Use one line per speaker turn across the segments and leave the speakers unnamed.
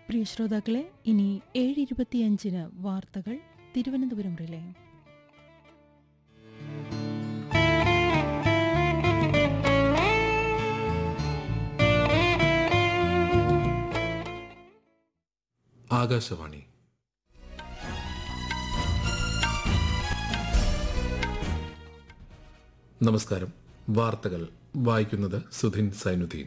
പ്രിയ ശ്രോതാക്കളെ ഇനി ഏഴ് ഇരുപത്തിയഞ്ചിന് വാർത്തകൾ തിരുവനന്തപുരം റിലേ
ആകാശവാണി നമസ്കാരം വാർത്തകൾ വായിക്കുന്നത് സുധിൻ സൈനുദ്ദീൻ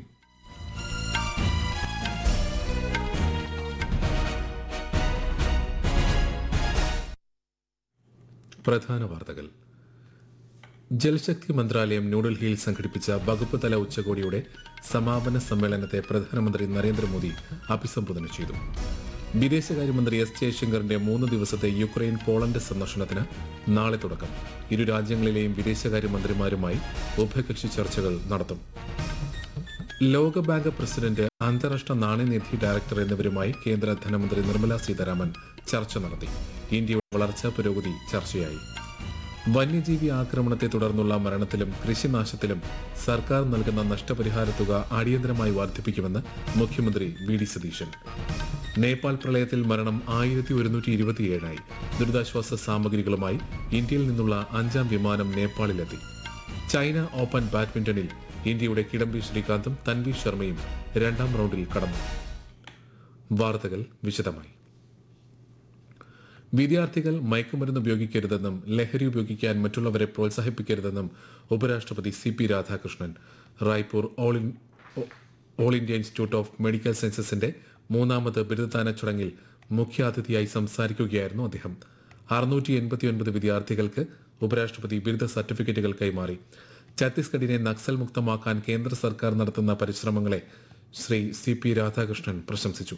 പ്രധാന വാർത്തകൾ ജൽശക്തി മന്ത്രാലയം ന്യൂഡൽഹിയിൽ സംഘടിപ്പിച്ച വകുപ്പ് തല ഉച്ചകോടിയുടെ സമാപന സമ്മേളനത്തെ പ്രധാനമന്ത്രി നരേന്ദ്രമോദി അഭിസംബോധന ചെയ്തു വിദേശകാര്യമന്ത്രി എസ് ജയശങ്കറിന്റെ മൂന്ന് ദിവസത്തെ യുക്രൈൻ പോളണ്ട് സന്ദർശനത്തിന് നാളെ തുടക്കം ഇരു രാജ്യങ്ങളിലെയും വിദേശകാര്യമന്ത്രിമാരുമായി ഉഭയകക്ഷി ചർച്ചകൾ നടത്തും ലോകബാങ്ക് പ്രസിഡന്റ് അന്താരാഷ്ട്ര നാണയനിധി ഡയറക്ടർ എന്നിവരുമായി കേന്ദ്ര ധനമന്ത്രി നിർമ്മല സീതാരാമൻ ചർച്ച നടത്തി ഇന്ത്യയുടെ വളർച്ചാ പുരോഗതി ചർച്ചയായി വന്യജീവി ആക്രമണത്തെ തുടർന്നുള്ള മരണത്തിലും കൃഷിനാശത്തിലും സർക്കാർ നൽകുന്ന നഷ്ടപരിഹാര തുക അടിയന്തരമായി വർദ്ധിപ്പിക്കുമെന്ന് മുഖ്യമന്ത്രി വി ഡി സതീശൻ നേപ്പാൾ പ്രളയത്തിൽ മരണം ആയിരത്തി ഒരുന്നൂറ്റി ഇരുപത്തിയേഴായി ദുരിതാശ്വാസ സാമഗ്രികളുമായി ഇന്ത്യയിൽ നിന്നുള്ള അഞ്ചാം വിമാനം നേപ്പാളിലെത്തി ചൈന ഓപ്പൺ ബാഡ്മിന്റണിൽ ഇന്ത്യയുടെ കിഡംബി ശ്രീകാന്തും തൻവി ശർമ്മയും രണ്ടാം റൗണ്ടിൽ കടന്നു വാർത്തകൾ വിശദമായി വിദ്യാർത്ഥികൾ മയക്കുമരുന്ന് ഉപയോഗിക്കരുതെന്നും ലഹരി ഉപയോഗിക്കാൻ മറ്റുള്ളവരെ പ്രോത്സാഹിപ്പിക്കരുതെന്നും ഉപരാഷ്ട്രപതി C P Radhakrishnan Raipur all in- all India Institute of Medical സയൻസസിന്റെ മൂന്നാമത് ബിരുദദാന ചടങ്ങിൽ മുഖ്യാതിഥിയായി സംസാരിക്കുകയായിരുന്നു അദ്ദേഹം അറുന്നൂറ്റി എൺപത്തിയൊൻപത് വിദ്യാർത്ഥികൾക്ക് ഉപരാഷ്ട്രപതി ബിരുദ സർട്ടിഫിക്കറ്റുകൾ കൈമാറി ഛത്തീസ്ഗഡിനെ നക്സൽ മുക്തമാക്കാൻ കേന്ദ്ര സർക്കാർ നടത്തുന്ന പരിശ്രമങ്ങളെ ശ്രീ സി പി രാധാകൃഷ്ണൻ പ്രശംസിച്ചു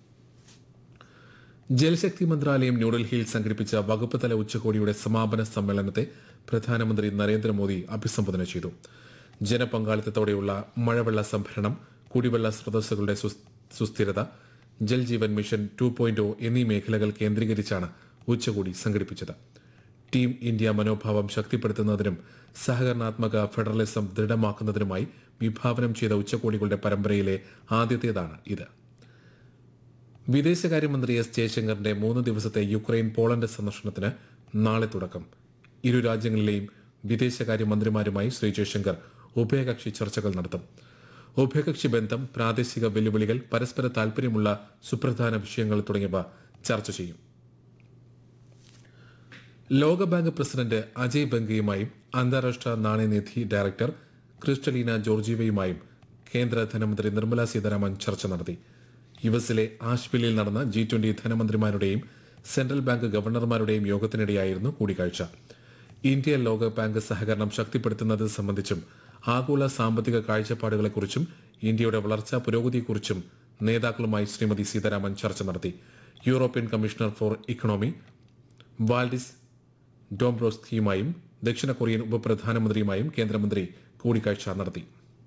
ജൽശക്തി മന്ത്രാലയം ന്യൂഡൽഹിയിൽ സംഘടിപ്പിച്ച വകുപ്പ് തല ഉച്ചകോടിയുടെ സമാപന സമ്മേളനത്തെ പ്രധാനമന്ത്രി നരേന്ദ്രമോദി അഭിസംബോധന ചെയ്തു ജനപങ്കാളിത്തത്തോടെയുള്ള മഴവെള്ള സംഭരണം കുടിവെള്ള സ്രോതസ്സുകളുടെ സുസ്- സുസ്ഥിരത ജൽജീവൻ മിഷൻ ടു പോയിന്റ് എന്നീ മേഖലകൾ കേന്ദ്രീകരിച്ചാണ് ഉച്ചകോടി സംഘടിപ്പിച്ചത് ടീം ഇന്ത്യ മനോഭാവം ശക്തിപ്പെടുത്തുന്നതിനും സഹകരണാത്മക ഫെഡറലിസം ദൃഢമാക്കുന്നതിനുമായി വിഭാവനം ചെയ്ത ഉച്ചകോടികളുടെ പരമ്പരയിലെ ആദ്യത്തേതാണ് ഇത് വിദേശകാര്യമന്ത്രി എസ് ജയശങ്കറിന്റെ മൂന്ന് ദിവസത്തെ യുക്രൈൻ പോളണ്ട് സന്ദർശനത്തിന് നാളെ തുടക്കം ഇരു രാജ്യങ്ങളിലെയും വിദേശകാര്യമന്ത്രിമാരുമായി ശ്രീ ജയശങ്കർ ഉഭയകക്ഷി ചർച്ചകൾ നടത്തും ഉഭയകക്ഷി ബന്ധം പ്രാദേശിക വെല്ലുവിളികൾ പരസ്പര താൽപര്യമുള്ള സുപ്രധാന വിഷയങ്ങൾ തുടങ്ങിയവ ചർച്ച ചെയ്യും ലോകബാങ്ക് പ്രസിഡന്റ് അജയ് ബംഗയുമായും അന്താരാഷ്ട്ര നാണയനിധി ഡയറക്ടർ ക്രിസ്റ്റലീന ജോർജീവയുമായും കേന്ദ്ര ധനമന്ത്രി നിർമ്മല സീതാരാമൻ ചർച്ച നടത്തി യു എസിലെ ആഷ്വില്ലിൽ നടന്ന ജി ട്വന്റി ധനമന്ത്രിമാരുടെയും സെൻട്രൽ ബാങ്ക് ഗവർണർമാരുടെയും യോഗത്തിനിടെയായിരുന്നു കൂടിക്കാഴ്ച ഇന്ത്യ ലോക ബാങ്ക് സഹകരണം ശക്തിപ്പെടുത്തുന്നത് സംബന്ധിച്ചും ആഗോള സാമ്പത്തിക കാഴ്ചപ്പാടുകളെക്കുറിച്ചും ഇന്ത്യയുടെ വളർച്ചാ പുരോഗതിയെക്കുറിച്ചും നേതാക്കളുമായി ശ്രീമതി സീതാരാമൻ ചർച്ച നടത്തി European commissioner for economy Valdis ഡോംബ്രോസ്കിയുമായും ദക്ഷിണ കൊറിയൻ ഉപപ്രധാനമന്ത്രിയുമായും കേന്ദ്രമന്ത്രി കൂടിക്കാഴ്ച നടത്തി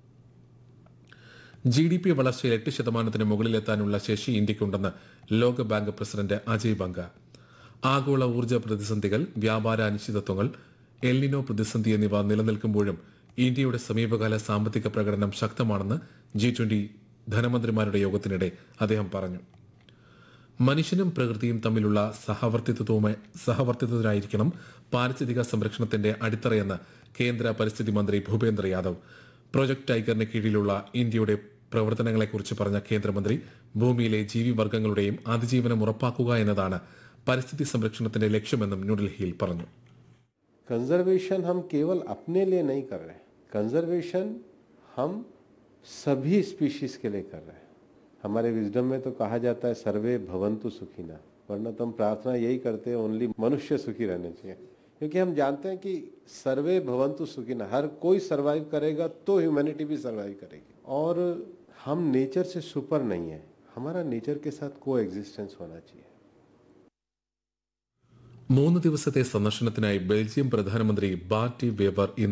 ജി ഡി പി വളർച്ചയിൽ എട്ട് ശതമാനത്തിന് മുകളിലെത്താനുള്ള ശേഷി ഇന്ത്യക്കുണ്ടെന്ന് ലോകബാങ്ക് പ്രസിഡന്റ് അജയ് ബംഗ ആഗോള ഊർജ്ജ പ്രതിസന്ധികൾ വ്യാപാര അനിശ്ചിതത്വങ്ങൾ എൽനിനോ പ്രതിസന്ധി എന്നിവ നിലനിൽക്കുമ്പോഴും ഇന്ത്യയുടെ സമീപകാല സാമ്പത്തിക പ്രകടനം ശക്തമാണെന്ന് ജി ട്വന്റി ധനമന്ത്രിമാരുടെ യോഗത്തിനിടെ അദ്ദേഹം പറഞ്ഞു മനുഷ്യനും പ്രകൃതിയും തമ്മിലുള്ള സഹവർത്തിത്വവുമായി സഹവർത്തിത്വത്തിനായിരിക്കണം പാരിസ്ഥിതിക സംരക്ഷണത്തിന്റെ അടിത്തറയെന്ന് കേന്ദ്ര പരിസ്ഥിതി മന്ത്രി ഭൂപേന്ദ്ര യാദവ് പ്രൊജക്ട് ടൈഗറിന് കീഴിലുള്ള ഇന്ത്യയുടെ പ്രവർത്തനങ്ങളെക്കുറിച്ച് പറഞ്ഞ കേന്ദ്രമന്ത്രി ഭൂമിയിലെ ജീവിവർഗങ്ങളുടെയും അതിജീവനം ഉറപ്പാക്കുക എന്നതാണ് പരിസ്ഥിതി സംരക്ഷണത്തിന്റെ ലക്ഷ്യമെന്നും ന്യൂഡൽഹിയിൽ പറഞ്ഞു
कंजर्वेशन हम केवल अपने लिए नहीं कर रहे कंजर्वेशन हम सभी स्पीशीज के लिए कर रहे हैं हमारे विजडम में तो कहा जाता है सर्वे भवंतु सुखिना वरना तो हम प्रार्थना यही करते हैं ओनली मनुष्य सुखी रहने चाहिए क्योंकि हम जानते हैं कि सर्वे भवंतु सुखिना हर कोई सरवाइव करेगा तो ह्यूमैनिटी भी सरवाइव करेगी और हम नेचर से सुपर नहीं है हमारा नेचर के साथ को एग्जिस्टेंस होना चाहिए
മൂന്ന് ദിവസത്തെ സന്ദർശനത്തിനായി ബെൽജിയം പ്രധാനമന്ത്രി ബാർട്ടി വേവർ ഇന്ന്